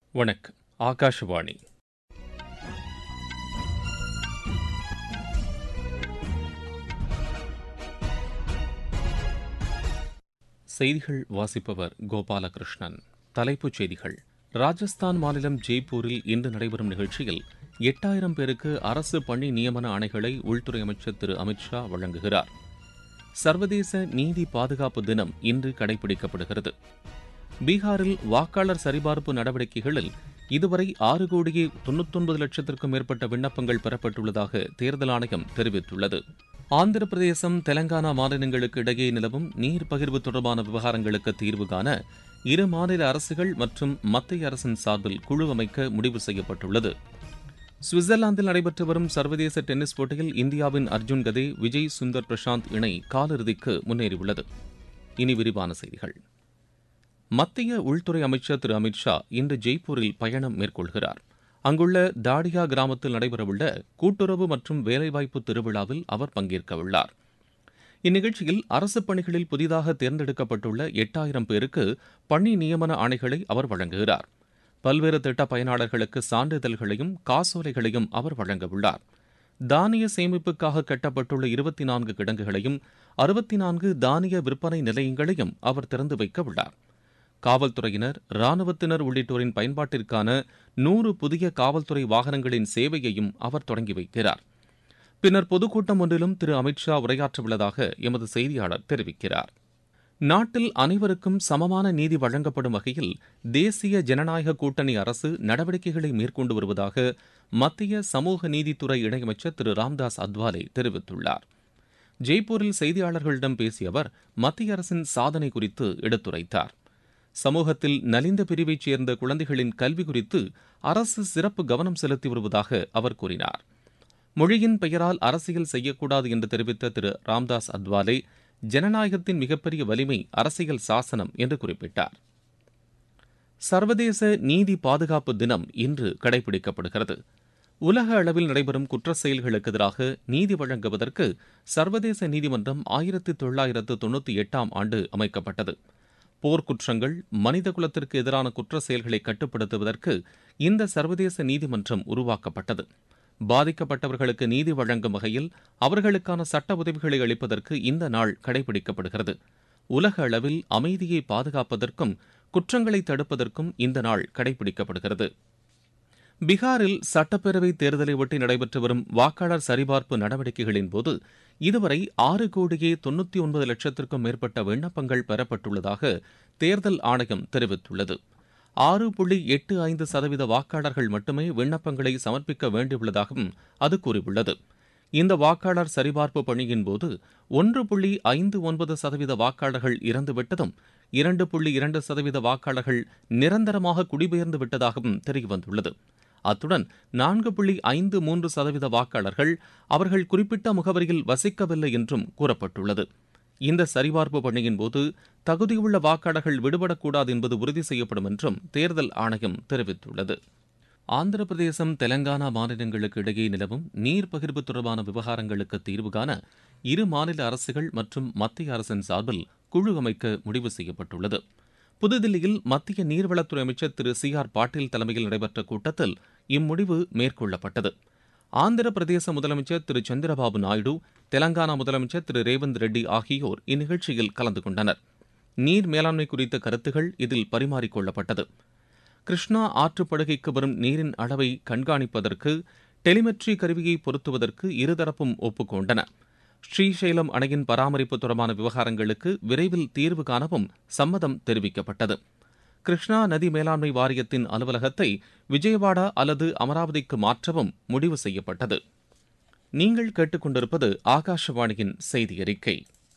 வணக்கம் ஆகாஷவாணி செய்திகள் வாசிப்பவர் கோபாலகிருஷ்ணன் தலைப்புச் செய்திகள் ராஜஸ்தான் மாநிலம் ஜெய்ப்பூரில் இன்று நடைபெறும் நிகழ்ச்சியில் எட்டாயிரம் பேருக்கு அரசு பணி நியமன ஆணைகளை உள்துறை அமைச்சர் திரு அமித்ஷா வழங்குகிறார் சர்வதேச நீதி பாதுகாப்பு தினம் இன்று கடைபிடிக்கப்படுகிறது பீகாரில் வாக்காளர் சரிபார்ப்பு நடவடிக்கைகளில் இதுவரை ஆறு கோடியே தொன்னூத்தொன்பது லட்சத்திற்கும் மேற்பட்ட விண்ணப்பங்கள் பெறப்பட்டுள்ளதாக தேர்தல் ஆணையம் தெரிவித்துள்ளது ஆந்திர பிரதேசம் தெலங்கானா மாநிலங்களுக்கு இடையே நிலவும் நீர் பகிர்வு தொடர்பான விவகாரங்களுக்கு தீர்வு காண இரு மாநில அரசுகள் மற்றும் மத்திய அரசின் சார்பில் குழு அமைக்க முடிவு செய்யப்பட்டுள்ளது சுவிட்சர்லாந்தில் நடைபெற்று வரும் சர்வதேச டென்னிஸ் போட்டியில் இந்தியாவின் அர்ஜுன் கதே விஜய் சுந்தர் பிரசாந்த் இணை காலிறுதிக்கு முன்னேறியுள்ளது இனி விரிவான செய்திகள் மத்திய உள்துறை அமைச்சர் திரு அமித்ஷா இன்று ஜெய்ப்பூரில் பயணம் மேற்கொள்கிறார் அங்குள்ள தாடியா கிராமத்தில் நடைபெறவுள்ள கூட்டுறவு மற்றும் வேலைவாய்ப்பு திருவிழாவில் அவர் பங்கேற்கவுள்ளார் இந்நிகழ்ச்சியில் அரசுப் பணிகளில் புதிதாக தேர்ந்தெடுக்கப்பட்டுள்ள எட்டாயிரம் பேருக்கு பணி நியமன ஆணைகளை அவர் வழங்குகிறார் பல்வேறு திட்ட பயனாளர்களுக்கு சான்றிதழ்களையும் காசோலைகளையும் அவர் வழங்கவுள்ளார் தானிய சேமிப்புக்காக கட்டப்பட்டுள்ள இருபத்தி நான்கு கிடங்குகளையும் அறுபத்தி நான்கு தானிய விற்பனை நிலையங்களையும் அவர் திறந்து வைக்க உள்ளார் காவல்துறையினர் ராணுவத்தினர் உள்ளிட்டோரின் பயன்பாட்டிற்கான நூறு புதிய காவல்துறை வாகனங்களின் சேவையையும் அவர் தொடங்கி வைக்கிறார் பின்னர் பொதுக்கூட்டம் ஒன்றிலும் திரு அமித்ஷா உரையாற்றவுள்ளதாக எமது செய்தியாளர் தெரிவிக்கிறார் நாட்டில் அனைவருக்கும் சமமான நீதி வழங்கப்படும் வகையில் தேசிய ஜனநாயக கூட்டணி அரசு நடவடிக்கைகளை மேற்கொண்டு வருவதாக மத்திய சமூக நீதித்துறை இணையமைச்சர் திரு ராம்தாஸ் அத்வாலே தெரிவித்துள்ளார் ஜெய்ப்பூரில் செய்தியாளர்களிடம் பேசிய அவர் மத்திய அரசின் சாதனை குறித்து எடுத்துரைத்தார் சமூகத்தில் நலிந்த பிரிவைச் சேர்ந்த குழந்தைகளின் கல்வி குறித்து அரசு சிறப்பு கவனம் செலுத்தி வருவதாக அவர் கூறினார் மொழியின் பெயரால் அரசியல் செய்யக்கூடாது என்று தெரிவித்த திரு ராம்தாஸ் அத்வாலே ஜனநாயகத்தின் மிகப்பெரிய வலிமை அரசியல் சாசனம் என்று குறிப்பிட்டார் சர்வதேச நீதி பாதுகாப்பு தினம் இன்று கடைபிடிக்கப்படுகிறது உலக அளவில் நடைபெறும் குற்ற செயல்களுக்கு எதிராக நீதி வழங்குவதற்கு சர்வதேச நீதிமன்றம் ஆயிரத்தி தொள்ளாயிரத்து தொண்ணூற்றி எட்டாம் ஆண்டு அமைக்கப்பட்டது போர்க்குற்றங்கள் மனித குலத்திற்கு எதிரான குற்ற செயல்களை கட்டுப்படுத்துவதற்கு இந்த சர்வதேச நீதிமன்றம் உருவாக்கப்பட்டது பாதிக்கப்பட்டவர்களுக்கு நீதி வழங்கும் வகையில் அவர்களுக்கான சட்ட உதவிகளை அளிப்பதற்கு இந்த நாள் கடைபிடிக்கப்படுகிறது உலக அளவில் அமைதியை பாதுகாப்பதற்கும் குற்றங்களை தடுப்பதற்கும் இந்த நாள் கடைபிடிக்கப்படுகிறது பீகாரில் சட்டப்பேரவை தேர்தலை ஒட்டி நடைபெற்று வரும் வாக்காளர் சரிபார்ப்பு நடவடிக்கைகளின் போது இதுவரை ஆறு கோடியே தொன்னூற்றி ஒன்பது லட்சத்திற்கும் மேற்பட்ட விண்ணப்பங்கள் பெறப்பட்டுள்ளதாக தேர்தல் ஆணையம் தெரிவித்துள்ளது ஆறு புள்ளி எட்டு ஐந்து சதவீத வாக்காளர்கள் மட்டுமே விண்ணப்பங்களை சமர்ப்பிக்க வேண்டியுள்ளதாகவும் அது கூறியுள்ளது இந்த வாக்காளர் சரிபார்ப்பு பணியின் போது ஒன்று புள்ளி ஐந்து ஒன்பது சதவீத வாக்காளர்கள் இறந்துவிட்டதும் இரண்டு புள்ளி இரண்டு சதவீத வாக்காளர்கள் நிரந்தரமாக குடிபெயர்ந்து விட்டதாகவும் தெரியவந்துள்ளது அத்துடன் நான்கு புள்ளி ஐந்து மூன்று சதவீத வாக்காளர்கள் அவர்கள் குறிப்பிட்ட முகவரியில் வசிக்கவில்லை என்றும் கூறப்பட்டுள்ளது இந்த சரிபார்ப்பு பணியின் போது தகுதியுள்ள வாக்காளர்கள் விடுபடக்கூடாது என்பது உறுதி செய்யப்படும் என்றும் தேர்தல் ஆணையம் தெரிவித்துள்ளது ஆந்திர பிரதேசம் தெலங்கானா மாநிலங்களுக்கு இடையே நிலவும் நீர் பகிர்வு தொடர்பான விவகாரங்களுக்கு தீர்வு காண இரு மாநில அரசுகள் மற்றும் மத்திய அரசின் சார்பில் குழு அமைக்க முடிவு செய்யப்பட்டுள்ளது புதுதில்லியில் மத்திய நீர்வளத்துறை அமைச்சர் திரு சி ஆர் பாட்டீல் தலைமையில் நடைபெற்ற கூட்டத்தில் இம்முடிவு மேற்கொள்ளப்பட்டது ஆந்திர பிரதேச முதலமைச்சர் திரு சந்திரபாபு நாயுடு தெலங்கானா முதலமைச்சர் திரு ரேவந்த் ரெட்டி ஆகியோர் இந்நிகழ்ச்சியில் கலந்து கொண்டனர் நீர் மேலாண்மை குறித்த கருத்துகள் இதில் பரிமாறிக்கொள்ளப்பட்டது கிருஷ்ணா ஆற்றுப்படுகைக்கு வரும் நீரின் அளவை கண்காணிப்பதற்கு டெலிமெட்ரி கருவியை பொருத்துவதற்கு இருதரப்பும் ஒப்புக்கொண்டன ஸ்ரீசைலம் அணையின் பராமரிப்பு தொடர்பான விவகாரங்களுக்கு விரைவில் தீர்வு காணவும் சம்மதம் தெரிவிக்கப்பட்டது கிருஷ்ணா நதி மேலாண்மை வாரியத்தின் அலுவலகத்தை விஜயவாடா அல்லது அமராவதிக்கு மாற்றவும் முடிவு செய்யப்பட்டது நீங்கள் கேட்டுக்கொண்டிருப்பது ஆகாஷவாணியின் செய்தி அறிக்கை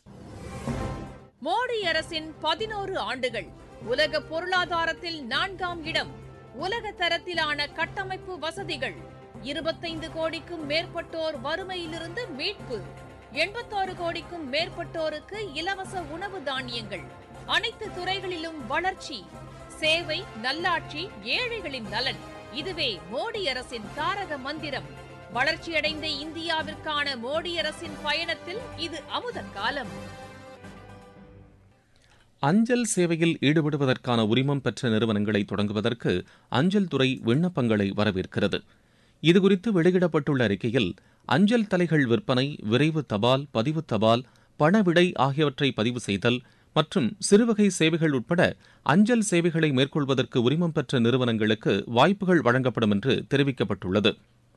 மோடி அரசின் பதினோரு ஆண்டுகள் உலக பொருளாதாரத்தில் நான்காம் இடம் உலக தரத்திலான கட்டமைப்பு வசதிகள் இருபத்தைந்து கோடிக்கும் மேற்பட்டோர் வறுமையிலிருந்து மீட்பு எண்பத்தாறு கோடிக்கும் மேற்பட்டோருக்கு இலவச உணவு தானியங்கள் அனைத்து துறைகளிலும் வளர்ச்சி சேவை நல்லாட்சி ஏழைகளின் நலன் இதுவே மோடி அரசின் தாரக மந்திரம் வளர்ச்சியடைந்த இந்தியாவிற்கான மோடி அரசின் பயணத்தில் இது அமுத காலம் அஞ்சல் சேவையில் ஈடுபடுவதற்கான உரிமம் பெற்ற நிறுவனங்களை தொடங்குவதற்கு அஞ்சல் துறை விண்ணப்பங்களை வரவேற்கிறது இதுகுறித்து வெளியிடப்பட்டுள்ள அறிக்கையில் அஞ்சல் தலைகள் விற்பனை விரைவு தபால் பதிவு தபால் பணவிடை ஆகியவற்றை பதிவு செய்தல் மற்றும் சிறுவகை சேவைகள் உட்பட அஞ்சல் சேவைகளை மேற்கொள்வதற்கு உரிமம் பெற்ற நிறுவனங்களுக்கு வாய்ப்புகள் வழங்கப்படும் என்று தெரிவிக்கப்பட்டுள்ளது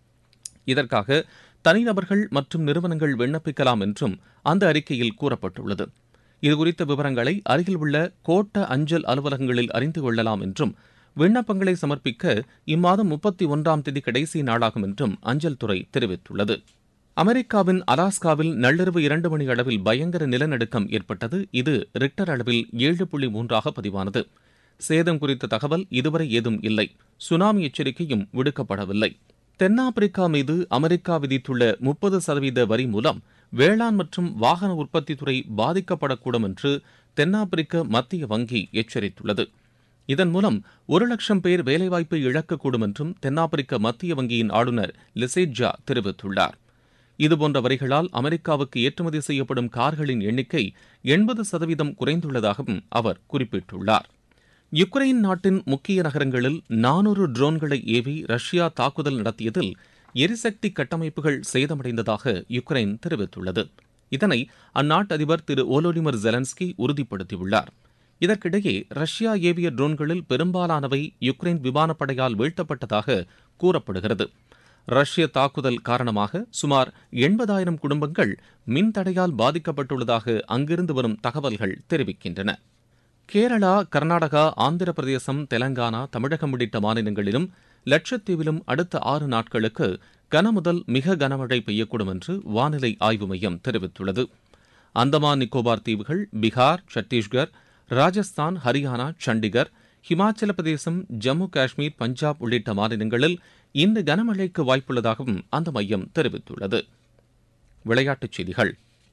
இதற்காக தனிநபர்கள் மற்றும் நிறுவனங்கள் விண்ணப்பிக்கலாம் என்றும் அந்த அறிக்கையில் கூறப்பட்டுள்ளது இதுகுறித்த விவரங்களை அருகில் உள்ள கோட்ட அஞ்சல் அலுவலகங்களில் அறிந்து கொள்ளலாம் என்றும் விண்ணப்பங்களை சமர்ப்பிக்க இம்மாதம் முப்பத்தி ஒன்றாம் தேதி கடைசி நாளாகும் என்றும் அஞ்சல் துறை தெரிவித்துள்ளது அமெரிக்காவின் அலாஸ்காவில் நள்ளிரவு இரண்டு மணி அளவில் பயங்கர நிலநடுக்கம் ஏற்பட்டது இது ரிக்டர் அளவில் ஏழு புள்ளி மூன்றாக பதிவானது சேதம் குறித்த தகவல் இதுவரை ஏதும் இல்லை சுனாமி எச்சரிக்கையும் விடுக்கப்படவில்லை தென்னாப்பிரிக்கா மீது அமெரிக்கா விதித்துள்ள முப்பது சதவீத வரி மூலம் வேளாண் மற்றும் வாகன உற்பத்தித் துறை பாதிக்கப்படக்கூடும் என்று தென்னாப்பிரிக்க மத்திய வங்கி எச்சரித்துள்ளது இதன் மூலம் ஒரு லட்சம் பேர் வேலைவாய்ப்பை இழக்கக்கூடும் என்றும் தென்னாப்பிரிக்க மத்திய வங்கியின் ஆளுநர் லிசேட்ஜா தெரிவித்துள்ளார் இதுபோன்ற வரிகளால் அமெரிக்காவுக்கு ஏற்றுமதி செய்யப்படும் கார்களின் எண்ணிக்கை எண்பது சதவீதம் குறைந்துள்ளதாகவும் அவர் குறிப்பிட்டுள்ளார் யுக்ரைன் நாட்டின் முக்கிய நகரங்களில் நானூறு ட்ரோன்களை ஏவி ரஷ்யா தாக்குதல் நடத்தியதில் எரிசக்தி கட்டமைப்புகள் சேதமடைந்ததாக யுக்ரைன் தெரிவித்துள்ளது இதனை அந்நாட்டு அதிபர் திரு ஓலோடிமர் ஜெலன்ஸ்கி உறுதிப்படுத்தியுள்ளார் இதற்கிடையே ரஷ்யா ஏவிய ட்ரோன்களில் பெரும்பாலானவை யுக்ரைன் விமானப்படையால் வீழ்த்தப்பட்டதாக கூறப்படுகிறது ரஷ்ய தாக்குதல் காரணமாக சுமார் எண்பதாயிரம் குடும்பங்கள் மின்தடையால் பாதிக்கப்பட்டுள்ளதாக அங்கிருந்து வரும் தகவல்கள் தெரிவிக்கின்றன கேரளா கர்நாடகா ஆந்திர பிரதேசம் தெலங்கானா தமிழகம் உள்ளிட்ட மாநிலங்களிலும் லட்சத்தீவிலும் அடுத்த ஆறு நாட்களுக்கு கனமுதல் மிக கனமழை பெய்யக்கூடும் என்று வானிலை ஆய்வு மையம் தெரிவித்துள்ளது அந்தமான் நிக்கோபார் தீவுகள் பீகார் சத்தீஸ்கர் ராஜஸ்தான் ஹரியானா சண்டிகர் ஹிமாச்சல பிரதேசம் ஜம்மு காஷ்மீர் பஞ்சாப் உள்ளிட்ட மாநிலங்களில் இந்த கனமழைக்கு வாய்ப்புள்ளதாகவும் அந்த மையம் தெரிவித்துள்ளது விளையாட்டுச் செய்திகள்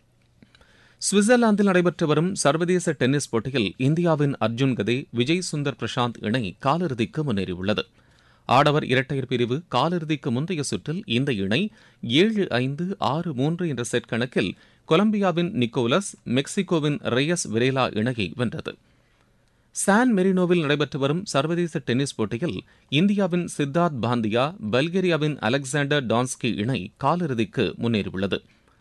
சுவிட்சர்லாந்தில் நடைபெற்று வரும் சர்வதேச டென்னிஸ் போட்டியில் இந்தியாவின் அர்ஜுன் கதே விஜய் சுந்தர் பிரசாந்த் இணை காலிறுதிக்கு முன்னேறியுள்ளது ஆடவர் இரட்டையர் பிரிவு காலிறுதிக்கு முந்தைய சுற்றில் இந்த இணை ஏழு ஐந்து ஆறு மூன்று என்ற செட் கணக்கில் கொலம்பியாவின் நிக்கோலஸ் மெக்சிகோவின் ரெயஸ் விரேலா இணையை வென்றது சான் மெரினோவில் நடைபெற்று வரும் சர்வதேச டென்னிஸ் போட்டியில் இந்தியாவின் சித்தார்த் பாந்தியா பல்கேரியாவின் அலெக்சாண்டர் டான்ஸ்கி இணை காலிறுதிக்கு முன்னேறியுள்ளது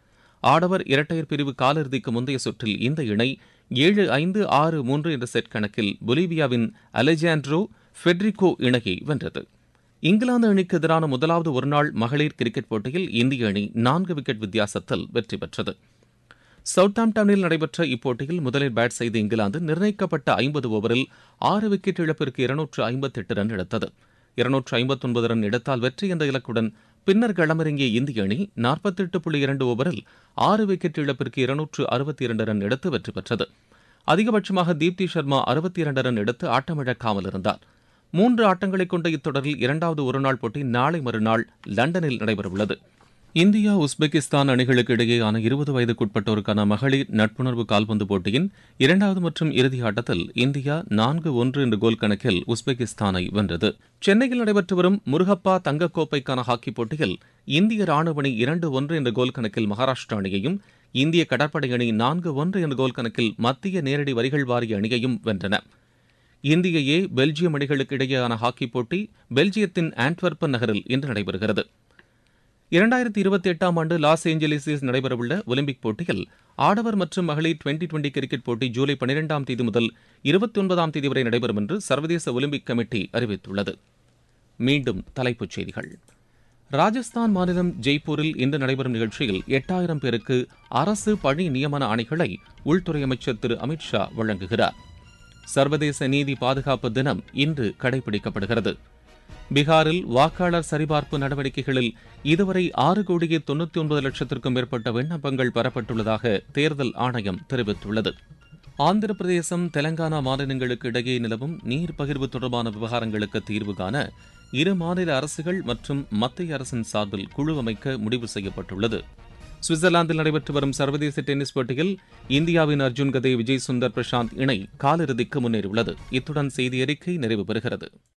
ஆடவர் இரட்டையர் பிரிவு காலிறுதிக்கு முந்தைய சுற்றில் இந்த இணை ஏழு ஐந்து ஆறு மூன்று என்ற செட் கணக்கில் பொலிவியாவின் அலெஜாண்ட்ரோ ஃபெட்ரிகோ இணையை வென்றது இங்கிலாந்து அணிக்கு எதிரான முதலாவது ஒருநாள் மகளிர் கிரிக்கெட் போட்டியில் இந்திய அணி நான்கு விக்கெட் வித்தியாசத்தில் வெற்றி பெற்றது சவுத்தாம்ப்டனில் நடைபெற்ற இப்போட்டியில் முதலில் பேட் செய்த இங்கிலாந்து நிர்ணயிக்கப்பட்ட ஐம்பது ஓவரில் ஆறு விக்கெட் இழப்பிற்கு இருநூற்று ஐம்பத்தெட்டு ரன் எடுத்தது இருநூற்று ஐம்பத்தொன்பது ரன் எடுத்தால் வெற்றி என்ற இலக்குடன் பின்னர் களமிறங்கிய இந்திய அணி நாற்பத்தெட்டு புள்ளி இரண்டு ஓவரில் ஆறு விக்கெட் இழப்பிற்கு இருநூற்று அறுபத்தி இரண்டு ரன் எடுத்து வெற்றி பெற்றது அதிகபட்சமாக தீப்தி சர்மா அறுபத்தி இரண்டு ரன் எடுத்து ஆட்டமிழக்காமல் இருந்தார் மூன்று ஆட்டங்களை கொண்ட இத்தொடரில் இரண்டாவது ஒருநாள் போட்டி நாளை மறுநாள் லண்டனில் நடைபெறவுள்ளது இந்தியா உஸ்பெகிஸ்தான் அணிகளுக்கு இடையேயான இருபது வயதுக்குட்பட்டோருக்கான மகளிர் நட்புணர்வு கால்பந்து போட்டியின் இரண்டாவது மற்றும் இறுதி ஆட்டத்தில் இந்தியா நான்கு ஒன்று என்ற கோல் கணக்கில் உஸ்பெகிஸ்தானை வென்றது சென்னையில் நடைபெற்று வரும் முருகப்பா தங்கக்கோப்பைக்கான ஹாக்கி போட்டியில் இந்திய ராணுவ அணி இரண்டு ஒன்று என்ற கோல் கணக்கில் மகாராஷ்டிரா அணியையும் இந்திய கடற்படை அணி நான்கு ஒன்று என்ற கோல் கணக்கில் மத்திய நேரடி வரிகள் வாரிய அணியையும் வென்றன இந்திய ஏ பெல்ஜியம் அணிகளுக்கு இடையேயான ஹாக்கி போட்டி பெல்ஜியத்தின் ஆண்ட்வர்பன் நகரில் இன்று நடைபெறுகிறது இரண்டாயிரத்தி இருபத்தி எட்டாம் ஆண்டு லாஸ் ஏஞ்சலிஸில் நடைபெறவுள்ள ஒலிம்பிக் போட்டியில் ஆடவர் மற்றும் மகளிர் டுவெண்டி டுவெண்டி கிரிக்கெட் போட்டி ஜூலை பனிரெண்டாம் தேதி முதல் இருபத்தி ஒன்பதாம் தேதி வரை நடைபெறும் என்று சர்வதேச ஒலிம்பிக் கமிட்டி அறிவித்துள்ளது மீண்டும் தலைப்புச் செய்திகள் ராஜஸ்தான் மாநிலம் ஜெய்ப்பூரில் இன்று நடைபெறும் நிகழ்ச்சியில் எட்டாயிரம் பேருக்கு அரசு பணி நியமன ஆணைகளை உள்துறை அமைச்சர் திரு அமித்ஷா வழங்குகிறார் சர்வதேச நீதி பாதுகாப்பு தினம் இன்று கடைபிடிக்கப்படுகிறது பீகாரில் வாக்காளர் சரிபார்ப்பு நடவடிக்கைகளில் இதுவரை ஆறு கோடியே தொண்ணூத்தி ஒன்பது லட்சத்திற்கும் மேற்பட்ட விண்ணப்பங்கள் பெறப்பட்டுள்ளதாக தேர்தல் ஆணையம் தெரிவித்துள்ளது ஆந்திர பிரதேசம் தெலங்கானா மாநிலங்களுக்கு இடையே நிலவும் நீர் பகிர்வு தொடர்பான விவகாரங்களுக்கு தீர்வு காண இரு மாநில அரசுகள் மற்றும் மத்திய அரசின் சார்பில் குழு அமைக்க முடிவு செய்யப்பட்டுள்ளது சுவிட்சர்லாந்தில் நடைபெற்று வரும் சர்வதேச டென்னிஸ் போட்டியில் இந்தியாவின் அர்ஜுன் கதே விஜய் சுந்தர் பிரசாந்த் இணை காலிறுதிக்கு முன்னேறியுள்ளது இத்துடன் செய்தி அறிக்கை நிறைவு பெறுகிறது